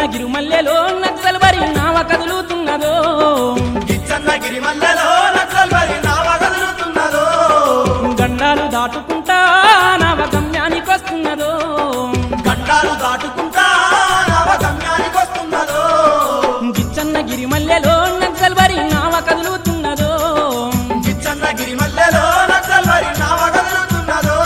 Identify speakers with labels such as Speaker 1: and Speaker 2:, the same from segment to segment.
Speaker 1: గిరుమల్లెలో నక్సల్ బరి నావ కదులుతున్నదో
Speaker 2: గిచ్చన్నగిరి మల్లెలో నక్సల్ బరి నావ కదులుతున్నదో
Speaker 1: గండాలు దాటుకుంటా నావ గమ్యానికి వస్తున్నదో
Speaker 2: గండాలు దాటుకుంటా నవ గమ్యానికి వస్తున్నదో
Speaker 1: గిచ్చన్న గిరిమల్లెలో నక్సల్ బరి నావ కదులుతున్నదో
Speaker 2: గిచ్చన్నగిరి మల్లెలో నక్సల్ బరి నావ కదులుతున్నదో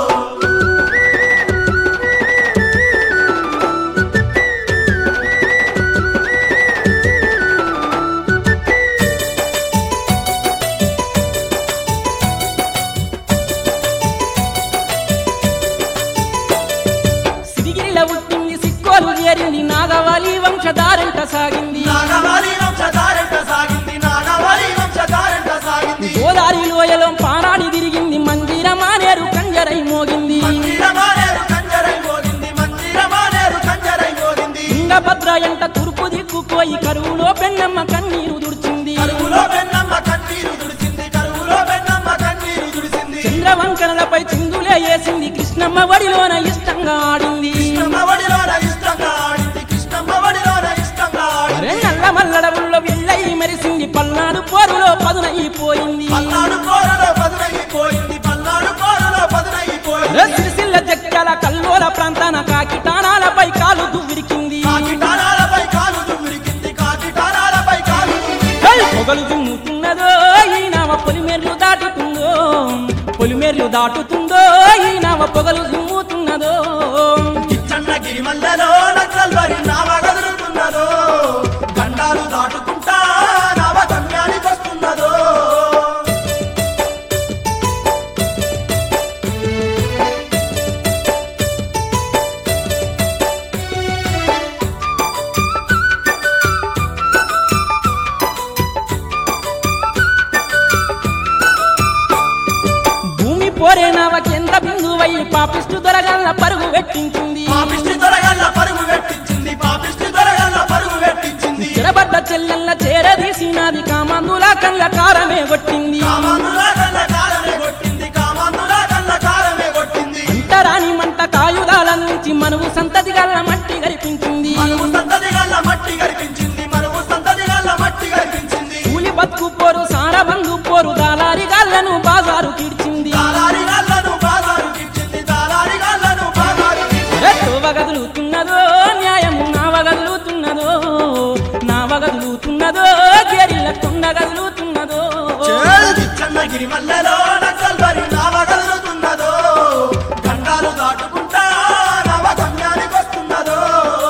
Speaker 1: సిరిగిరిల పుట్టింది సిక్కోలు చేరింది నాగవాలి వంశధారంట సాగింది
Speaker 2: నాగవాలి వంశధారంట సాగింది నాగవాలి వంశధారంట సాగింది
Speaker 1: గోదారి లోయలో పారాడి తిరిగింది మందిర మానేరు కంజరై మోగింది
Speaker 2: మందిరమానేరు కంజరై మోగింది మందిరమానేరు కంజరై మోగింది
Speaker 1: తుంగభద్ర ఎంట తూర్పు దిక్కుపోయి కరువులో పెన్నమ్మ కన్నీరు దుడిచింది
Speaker 2: కరువులో పెన్నమ్మ కన్నీరు దుడిచింది కరువులో పెన్నమ్మ కన్నీరు దుడిచింది
Speaker 1: చంద్రవంకనలపై చిందులే వేసింది కృష్ణమ్మ వడిలోన ఇష్టంగా ఆడింది
Speaker 2: కృష్ణమ్మ వడిలోన ఇష్టంగా ఆడింది కృష్ణమ్మ వడిలోన ఇష్టంగా
Speaker 1: అరే
Speaker 2: ఆడింది
Speaker 1: నల్ల మల్లడవుల్లో వెళ్ళై మెరిసింది పల్నాడు పోరులో పదునైపోయింది
Speaker 2: పల్నాడు కోరలో పదునైపోయింది పల్నాడు కోరలో పదునైపోయింది
Speaker 1: అరే సిరిసిల్ల జక్కల కల్లోల ప్రాంతాన కాకిటానాలపై కాలు దువ్విరికింది
Speaker 2: కాకిటానాలపై కాలు దుమ్మిరికింది కాకిటానాలపై కాలు దుమ్మిరికింది.
Speaker 1: హై! పొగలు దుమ్ముతున్నదో ఈ నావ పొలిమేర్లు దాటుతుందో పొలిమేర్లు దాటుతుందో ఈ నావ పొగలు దుమ్ముతున్నదో
Speaker 2: కిచ్చన్నగిరి మల్లెలో నక్సల్ బరి నావ కదులుతున్నదో గండాలు దాటుకుంటా నవ గమ్యానికి వస్తున్నదో
Speaker 1: భూమి పోరే నావ కేంద్ర బిందువై పాపిష్టు దొరగల్ల పరుగు పెట్టించింది
Speaker 2: పాపిష్టి దొరగల్ల పరుగు పెట్టించింది పాపిష్టి దొరగల్ల పరుగు పెట్టించింది
Speaker 1: చెరబడ్డ చెల్లెల్ల చేరదీసినది కామందుల కళ్ళ కారమే కొట్టింది
Speaker 2: కామాంధులా కళ్ళ కారమే కొట్టింది కామాంధులా కళ్ళ కారమే కొట్టింది
Speaker 1: అంటరాని మంట కాయుధాల నుంచి మనువు సంతతి గల్ల మట్టి గరిపించింది
Speaker 2: మనువు సంతతి గల్ల మట్టి కనిపించింది మనువు సంతతి గల్ల మట్టి కనిపించింది
Speaker 1: కూలి బతుకు పోరు సారబందు పోరు దాలారి గాళ్ళను బాజారు తీర్చింది
Speaker 2: దాలారి గల్లను బాగారు కిచ్చింది దాలారి గల్లను బాగారు కిచ్చింది.
Speaker 1: రెట్టవ గదులుతున్నదో న్యాయము నావ గదులుతున్నదో నావ గదులుతున్నదో గేరిల్ల కొండ గదులుతున్నదో
Speaker 2: చన్నగిరి మల్లెలో నక్సల్ బరి నావ కదులుతున్నదో గండాలు దాటుకుంటా నవ గమ్యానికి వస్తున్నదో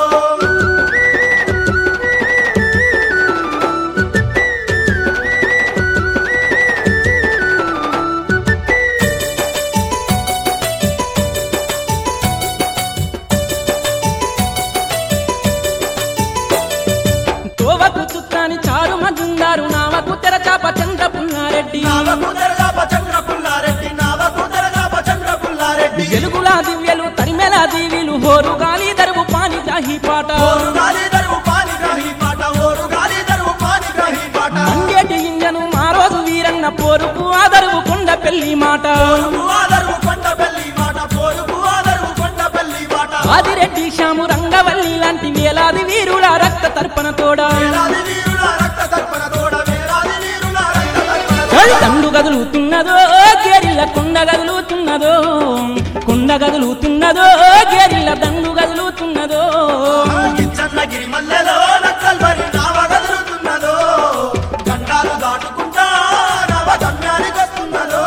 Speaker 1: తోవకు చుట్టాని చారు మజుందారు నావకు తెరచాప చంద్రపున్నారెడ్డి
Speaker 2: నావకు తెరగాప చంద్ర పుల్లారెడ్డి నావకు తెరగాప చంద్ర పుల్లారెడ్డి
Speaker 1: వెలుగులా దివ్యలు తరిమెల దీవిలు హోరు గాలి దరువు పాని గ్రాహి పాట
Speaker 2: ఓరు గాలి దరువు పాని గ్రహి పాట ఓరు గాలి దరువు పాని గ్రహి పాట
Speaker 1: మంగేటి ఇంజను మా రోజు వీరన్న పోరుకు ఆదరువు కొండ పెళ్లి మాట
Speaker 2: పోరుకు ఆదరువు కొండ పెళ్లి మాట పోరుకు ఆదరువు కొండ పెళ్లి మాట
Speaker 1: ఆదిరెడ్డి శ్యాము రంగవల్లి లాంటి వేలాది వీరుల రక్త తర్పణ తోడా
Speaker 2: వేలాది వీరుల రక్త తర్పణ తోడ వేలాది వీరుల రక్త తర్పణ
Speaker 1: దండు గదులుతున్నదో గేరిల్ల కొండ గదులుతున్నదో కొండ గదులుతున్నదో గేరిల్ల దండు గదులుతున్నదో
Speaker 2: చన్నగిరి మల్లెలో నక్సల్ బరి నావ కదులుతున్నదో గండాలు దాటుకుంటా నవ గమ్యానికి వస్తున్నదో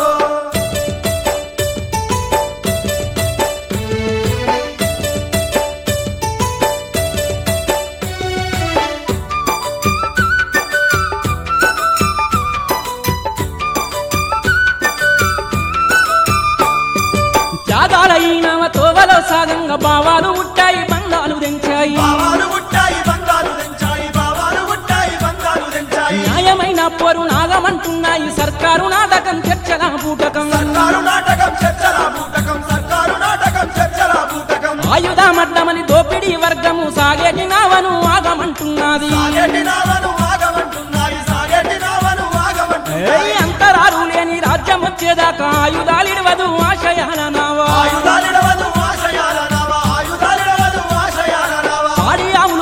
Speaker 1: త్యాగాలైనవ తోవలో సాగంగా భావాలు ఉంటాయి బంధాలు తెంచాయి
Speaker 2: బావాలు ముట్టాయి బంగారు తెంచాయి బావాలు ముట్టాయి బంగారు తెంచాయి
Speaker 1: న్యాయమైన పోరు నాగమంటున్నాయి సర్కారు నాటకం చర్చల బూటకం
Speaker 2: సర్కారు నాటకం చర్చల బూటకం సర్కారు నాటకం చర్చల బూటకం
Speaker 1: ఆయుధమడ్డమని దోపిడీ వర్గము సాగేటి నావను ఆగమంటున్నది
Speaker 2: సాగేటి నావను ఆగమంటున్నాయి సాగేటి నావను ఆగమంటున్నాయి
Speaker 1: ఏయ్ అంతరాలు లేని రాజ్యం వచ్చేదాకా ఆయుధాలిడవదు ఆశయాల నావా
Speaker 2: ఆయుధాలిడవదు ఆశయాల నావ ఆయుధాలిడవదు ఆశయాల నావ
Speaker 1: ఆడి ఆవులు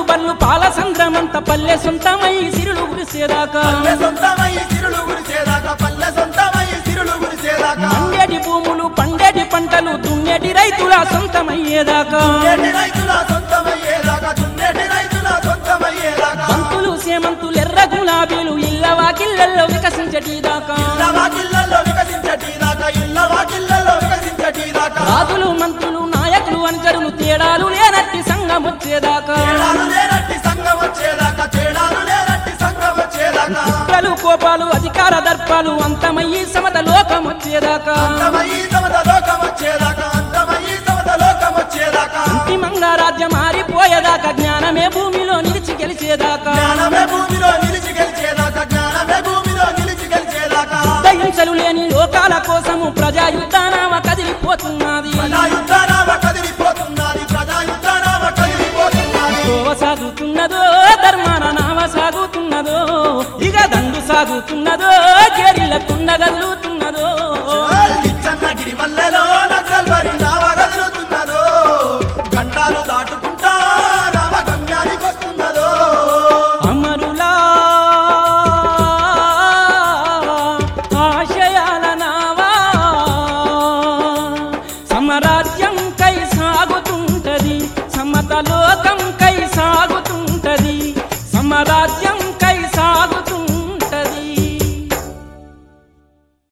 Speaker 1: పల్లె సొంతమై సిరులు గురిసేదాకా
Speaker 2: పల్లె సొంతమై సిరులు గురిసేదాకా పల్లె సొంతమై సిరులు గురిసేదాకా
Speaker 1: మండేటి భూములు పండేటి పంటలు దున్నేటి రైతుల సొంతమయ్యేదాకా
Speaker 2: దున్నేటి రైతుల సొంతమయ్యేదాకా దున్నేటి రైతుల సొంతమయ్యేదాకా
Speaker 1: బంతులు సేమంతులు ఎర్ర గులాబీలు ఇళ్ళ వాకిళ్ళల్లో వికసించటిదాకా
Speaker 2: ఇళ్ళ వాకిళ్ళల్లో వికసించటీదాకా ఇళ్ళ వాకిళ్ళల్లో వికసించటీదాకా
Speaker 1: రాజులు మంత్రులు నాయకులు అనుచరులు తేడాలు లేనట్టి సంఘం వచ్చేదాకా
Speaker 2: తేడాలు లేనట్టి సంఘం వచ్చేదాకా తేడాలు లేనట్టి సంఘం వచ్చేదాకా
Speaker 1: కుట్రలు కోపాలు అధికార దర్పాలు అంతమయ్యి సమత లోకం వచ్చేదాకా
Speaker 2: అంతమయ్యి సమత లోకం వచ్చేదాకా అంతమయ్యి సమత లోకం వచ్చేదాకా
Speaker 1: అంతిమంగా రాజ్యం మారిపోయేదాకా జ్ఞానమే భూమిలో నిలిచి గెలిచేదాకా
Speaker 2: జ్ఞానమే భూమిలో నిలిచి గెలిచేదాకా జ్ఞానమే భూమిలో నిలిచి గెలిచేదాకా
Speaker 1: దహింసలు లేని లోకాల కోసము ప్రజాయుద్ధానామ కదిలిపోతున్నది
Speaker 2: ప్రజాయుద్ధానామ కదిలిపోతున్నది ప్రజాయుద్ధానామ కదిలిపోతున్నది
Speaker 1: తోవ సాగుతున్నదో ధర్మాన నామ సాగుతున్నదో ఇక దండు సాగుతున్నదో